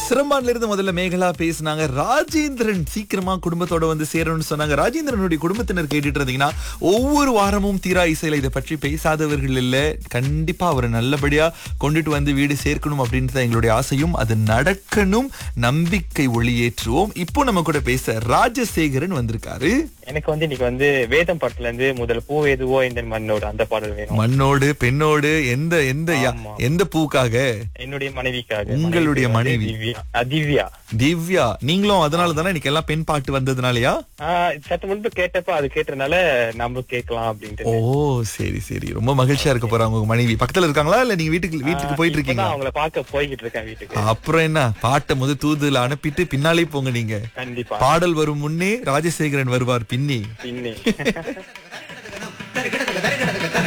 சிரம்பான்ல இருந்து முதல்ல மேகலா பேசினாங்க ராஜேந்திரன் சீக்கிரமா குடும்பத்தோட வந்து சேரணும்னு சொன்னாங்க ராஜேந்திரனுடைய குடும்பத்தினர் கேட்டுட்டு இருந்தீங்கன்னா ஒவ்வொரு வாரமும் தீரா இசையில இதை பற்றி பேசாதவர்கள் இல்ல கண்டிப்பா அவரை நல்லபடியா கொண்டுட்டு வந்து வீடு சேர்க்கணும் அப்படின்றது எங்களுடைய ஆசையும் அது நடக்கணும் நம்பிக்கை ஒளியேற்றுவோம் இப்போ நம்ம கூட பேச ராஜசேகரன் வந்திருக்காரு எனக்கு வந்து இன்னைக்கு வந்து வேதம் படத்துல இருந்து முதல் பூ எதுவோ இந்த மண்ணோட அந்த பாடல் வேணும் மண்ணோடு பெண்ணோடு எந்த எந்த யா- ஆமா. எந்த பூக்காக என்னுடைய மனைவிக்காக உங்களுடைய மனைவி மனைவி. பேர் வந்து திவ்யா அஹ், திவ்யா திவ்யா நீங்களும் அதனால தானே இன்னைக்கு எல்லாம் பெண் பாட்டு வந்ததுனாலயா ஆஹ் சற்று முன்பு கேட்டப்ப அது கேட்டதுனால நம்மளும் கேட்கலாம் ஓ அப்படின்ட்டு சரி சரி ரொம்ப மகிழ்ச்சியா இருக்க போறாங்க உங்க மனைவி பக்கத்துல இருக்காங்களா இல்ல நீங்க வீட்டுக்கு வீட்டுக்கு போயிட்டு இப்பதான் இருக்கீங்களா அவங்கள பார்க்க போய்கிட்டு இருக்கேன் வீட்டுக்கு அப்புறம் என்ன பாட்டை முத தூதுல அனுப்பிட்டு பின்னாலே போங்க நீங்க கண்டிப்பா பாடல் வரும் முன்னே ராஜசேகரன் வருவார் பின்னி பின்னே